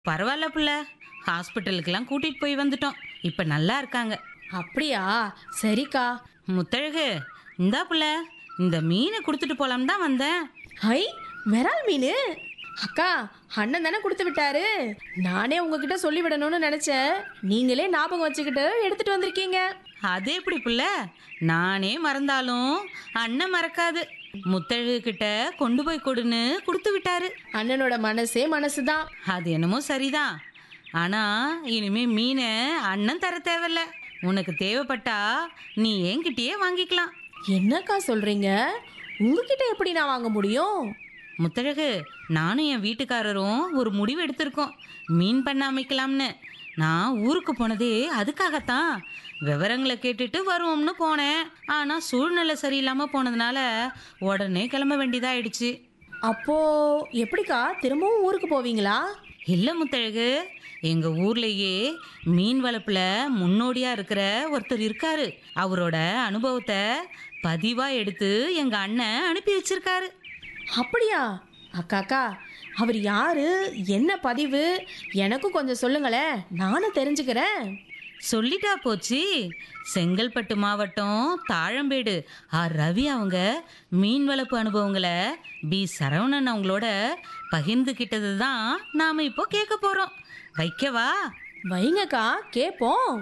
பரவாயில்ல புள்ள ஹாஸ்பிட்டலுக்கெல்லாம் கூட்டிட்டு போய் வந்துட்டோம் இப்ப நல்லா இருக்காங்க அப்படியா சரிக்கா முத்தழகு இந்தா புள்ள இந்த மீனை கொடுத்துட்டு போலாம் தான் வந்தேன் ஹை விரால் மீன் அக்கா அண்ணன் தானே கொடுத்து விட்டாரு நானே உங்ககிட்ட சொல்லி விடணும்னு நினைச்சேன் நீங்களே ஞாபகம் வச்சுக்கிட்டு எடுத்துட்டு வந்திருக்கீங்க அது எப்படி புள்ள நானே மறந்தாலும் அண்ணன் மறக்காது முத்தழகு கிட்ட கொண்டு போய் கொடுன்னு கொடுத்து விட்டாரு அண்ணனோட மனசே மனசுதான் அது என்னமோ சரிதான் ஆனா இனிமே மீனை அண்ணன் தர தேவையில்ல உனக்கு தேவைப்பட்டா நீ என்கிட்டயே வாங்கிக்கலாம் என்னக்கா சொல்றீங்க உங்ககிட்ட எப்படி நான் வாங்க முடியும் முத்தழகு நானும் என் வீட்டுக்காரரும் ஒரு முடிவு எடுத்திருக்கோம் மீன் பண்ண அமைக்கலாம்னு நான் ஊருக்கு போனதே அதுக்காகத்தான் விவரங்களை கேட்டுட்டு வருவோம்னு போனேன் ஆனால் சூழ்நிலை சரியில்லாமல் போனதுனால உடனே கிளம்ப வேண்டியதாயிடுச்சு அப்போ எப்படிக்கா திரும்பவும் ஊருக்கு போவீங்களா இல்லை முத்தழகு எங்கள் ஊர்லேயே மீன் வளர்ப்பில் முன்னோடியாக இருக்கிற ஒருத்தர் இருக்காரு அவரோட அனுபவத்தை பதிவாக எடுத்து எங்கள் அண்ணன் அனுப்பி வச்சிருக்காரு அப்படியா அக்காக்கா அவர் யாரு என்ன பதிவு எனக்கும் கொஞ்சம் சொல்லுங்களேன் நானும் தெரிஞ்சுக்கிறேன் சொல்லிட்டா போச்சு செங்கல்பட்டு மாவட்டம் தாழம்பேடு ஆர் ரவி அவங்க மீன் வளர்ப்பு அனுபவங்களை பி சரவணன் அவங்களோட பகிர்ந்துக்கிட்டது தான் நாம் இப்போ கேட்க போகிறோம் வைக்கவா வைங்கக்கா கேட்போம்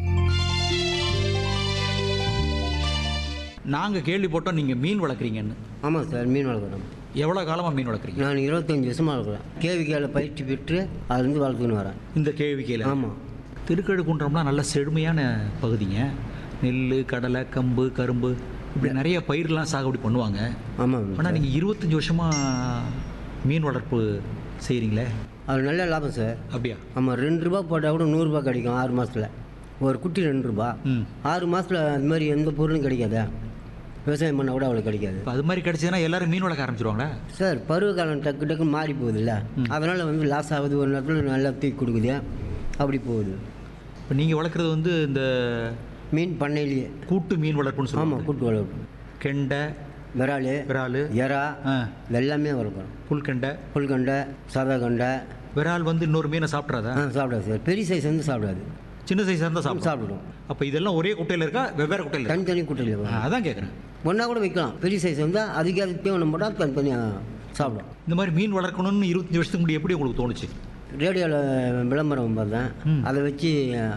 நாங்கள் கேள்விப்பட்டோம் நீங்கள் மீன் வளர்க்குறீங்கன்னு ஆமாம் சார் மீன் வளர்க்குறோம் எவ்வளோ காலமாக மீன் வளர்க்குறீங்க நான் இருபத்தஞ்சி வருஷமாக வளர்க்குறேன் கேவிக்கையில் பயிற்சி பெற்று அதுலேருந்து வளர்த்துன்னு வரேன் இந்த கேள்விக்கையில் ஆமாம் திருக்கழுக்குன்றம்னா நல்ல செழுமையான பகுதிங்க நெல் கடலை கம்பு கரும்பு இப்படி நிறைய பயிர்லாம் சாகுபடி பண்ணுவாங்க ஆமாம் ஆனால் நீங்கள் இருபத்தஞ்சி வருஷமாக மீன் வளர்ப்பு செய்கிறீங்களே அது நல்ல லாபம் சார் அப்படியா ஆமாம் ரெண்டு ரூபா போட்டால் கூட நூறுரூபா கிடைக்கும் ஆறு மாதத்தில் ஒரு குட்டி ரெண்டு ரூபா ம் ஆறு மாதத்தில் அது மாதிரி எந்த பொருளும் கிடைக்காதா விவசாயம் பண்ணால் கூட அவ்வளோ கிடைக்காது இப்போ அது மாதிரி கிடச்சதுன்னா எல்லாரும் மீன் வளர்க்க ஆரம்பிச்சிருவாங்களா சார் பருவ காலம் டக்கு டக்குன்னு மாறி போகுதுல்ல அதனால் வந்து லாஸ் ஆகுது ஒரு நேரத்தில் நல்லா தூக்கி கொடுக்குது அப்படி போகுது இப்போ நீங்கள் வளர்க்குறது வந்து இந்த மீன் பண்ணையிலேயே கூட்டு மீன் வளர்ப்புன்னு ஆமாம் சொல்லுவாங்க கூட்டு வளர்ப்பு கெண்டை விரால் விரால் எறா ஆ எல்லாமே வளர்க்குறோம் புல்கெண்டை புல்கண்டை சாதா கண்டை விரால் வந்து இன்னொரு மீனை சாப்பிட்றாதா ஆ சாப்பிடாது சார் பெரிய சைஸ் வந்து சாப்பிடாது சின்ன சைஸாக இருந்தால் சாப்பிடும் சாப்பிடுவோம் அப்போ இதெல்லாம் ஒரே குட்டையில் இருக்கா வெவ்வேறு குட்டையில் இருக்கா தனித்தனி குட்டையில் ஆ, வரும் அதான் கேட்குறேன் ஒன்றா கூட வைக்கலாம் பெரிய சைஸ் வந்தால் அதுக்கு அது தீவனம் போட்டால் தனித்தனியாக சாப்பிடும் இந்த மாதிரி மீன் வளர்க்கணும்னு இருபத்தஞ்சி வருஷத்துக்கு முன்னாடி எப்படி உங்களுக்கு தோணுச்சு ரேடியோவில் விளம்பரம் பார்த்தேன் அதை வச்சு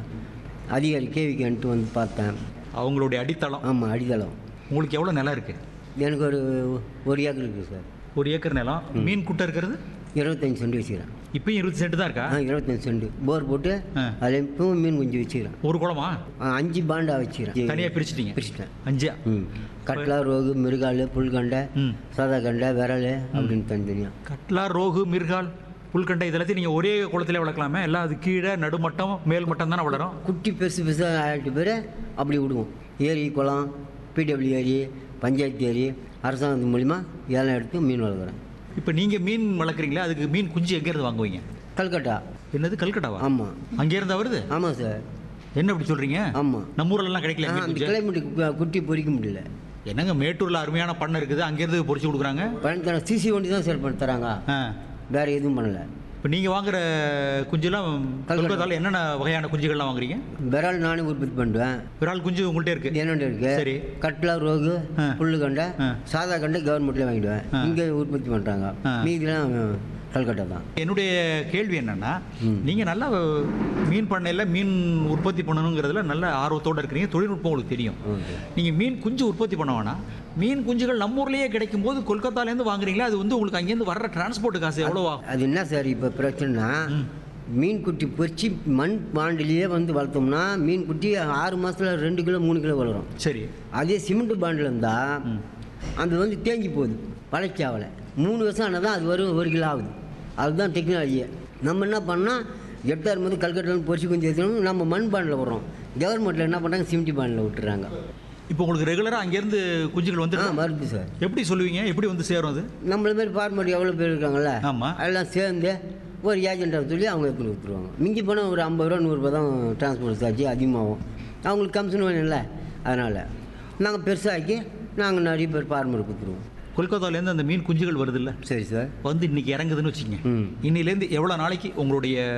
அதிகாரி கேவிக்கன்ட்டு வந்து பார்த்தேன் அவங்களுடைய அடித்தளம் ஆமாம் அடித்தளம் உங்களுக்கு எவ்வளோ நிலம் இருக்குது எனக்கு ஒரு ஒரு ஏக்கர் இருக்குது சார் ஒரு ஏக்கர் நிலம் மீன் குட்டை இருக்கிறது இருபத்தஞ்சி சென்ட் வச்சுக்கிறேன் இப்பயும் இருபது சென்ட் தான் இருக்கா ஆ இருபத்தஞ்சி சென்ட் போர் போட்டு ஆ. அதில் இப்பவும் மீன் குஞ்சு வச்சுக்கிறேன் ஒரு குளமா ஆ, அஞ்சு பாண்டா வச்சுக்கிறேன் தனியாக பிரிச்சிட்டீங்க பிரிச்சிட்டேன் அஞ்சா ம் கட்லா ரோகு மிருகால் புல்கண்டை ம் சாதா கண்டை விரல் அப்படின்னு தனித்தனியாக கட்லா ரோகு மிர்கால் புல்கண்டை இதெல்லாத்தையும் நீங்கள் ஒரே குளத்திலே வளர்க்கலாமே எல்லாம் அது கீழே நடுமட்டம் மேல் மட்டம் தானே வளரும் குட்டி பெருசு பெருசாக ஆயிட்டு பேர் அப்படி விடுவோம் ஏரி குளம் பிடபிள்யூ ஏரி பஞ்சாயத்து ஏரி அரசாங்கத்து மூலிமா ஏலம் எடுத்து மீன் வளர்க்குறேன் இப்போ நீங்கள் மீன் வளர்க்குறீங்களா அதுக்கு மீன் குஞ்சு எங்கேருந்து வாங்குவீங்க கல்கட்டா என்னது கல்கட்டாவா ஆமாம் அங்கேருந்தா வருது ஆமாம் சார் என்ன இப்படி சொல்கிறீங்க ஆமாம் நம்ம ஊர்லலாம் கிடைக்கல மீன் அந்த குஞ்சு கிளைமேட்டுக்கு குட்டி பொறிக்க முடியல என்னங்க மேட்டூரில் அருமையான பண்ணை இருக்குது அங்கேருந்து பொரிச்சு கொடுக்குறாங்க பழனி தர சிசி வண்டி தான் சேல் பண்ணி தராங்க ஆ வேறு எதுவும் பண்ணலை இப்போ நீங்கள் வாங்குற குஞ்செல்லாம் கல்கத்தாவில் என்னென்ன வகையான குஞ்சுகள்லாம் வாங்குறீங்க விரல் நானே உற்பத்தி பண்ணுவேன் விரால் குஞ்சு உங்கள்கிட்ட இருக்கு என்னென்ன இருக்கு சரி கட்லா ரோகு ஆ. புல்லு கண்டை ஆ. சாதா கண்டை கவர்மெண்ட்லேயே வாங்கிடுவேன் ஆ. இங்கே உற்பத்தி பண்ணுறாங்க ஆ. மீதிலாம் கல்கட்டா தான் என்னுடைய கேள்வி என்னன்னா ம். நீங்கள் நல்லா மீன் பண்ணையில் மீன் உற்பத்தி பண்ணணுங்கிறதுல நல்ல ஆர்வத்தோடு இருக்கிறீங்க தொழில்நுட்பம் உங்களுக்கு தெரியும் ஓகே நீங்கள் மீன் குஞ்சு உற்பத்தி பண்ண வேணாம் மீன் குஞ்சுகள் நம்ம ஊர்லேயே கிடைக்கும் போது கொல்கத்தாலேருந்து வாங்குறீங்களா அது வந்து உங்களுக்கு அங்கேருந்து வர்ற டிரான்ஸ்போர்ட் காசு எவ்வளோ ஆகும் அது என்ன சார் இப்போ பிரச்சனைனா மீன் குட்டி பொறிச்சு மண் பாண்டிலேயே வந்து வளர்த்தோம்னா மீன் குட்டி ஆறு மாதத்தில் ரெண்டு கிலோ மூணு கிலோ வளரும் சரி அதே சிமெண்ட் பாண்டில் இருந்தால் அது வந்து தேஞ்சு போகுது வளர்ச்சி ஆகலை மூணு வருஷம் ஆனால் தான் அது வரும் ஒரு கிலோ ஆகுது அதுதான் டெக்னாலஜியே நம்ம என்ன பண்ணால் எட்டாயிரம் வந்து கல்கட்டாவில் பொறிச்சு கொஞ்சம் எடுத்துக்கணும் நம்ம மண் பாண்டில் விடுறோம் கவர்மெண்ட்டில் என்ன பண்ணுறாங்க சிமெண்ட் பாண்டில் விட்டுறாங்க இப்போ உங்களுக்கு ரெகுலராக அங்கேருந்து குஞ்சுகள் வந்து ஆ வருது சார் எப்படி சொல்லுவீங்க எப்படி வந்து சேரும் அது நம்மள மாதிரி ஃபார்மர் எவ்வளோ பேர் இருக்காங்கல்ல ஆமாம் எல்லாம் சேர்ந்து ஒரு ஏஜென்ட்டை சொல்லி அவங்க எடுத்துன்னு கொடுத்துருவாங்க மிஞ்சி போனால் ஒரு ஐம்பது ரூபா நூறுரூபா தான் டிரான்ஸ்போர்ட் சார்ஜ் அதிகமாகும் அவங்களுக்கு கமிஷன் வேணும்ல அதனால் நாங்கள் பெருசாக்கி நாங்கள் நிறைய பேர் ஃபார்மர் கொடுத்துருவோம் கொல்கத்தாலேருந்து அந்த மீன் குஞ்சுகள் வருதுல்ல சரி சார் வந்து இன்னைக்கு இறங்குதுன்னு வச்சுக்கோங்க ம் இன்னிலேருந்து எவ்வளோ நாளைக்கு உங்களுடைய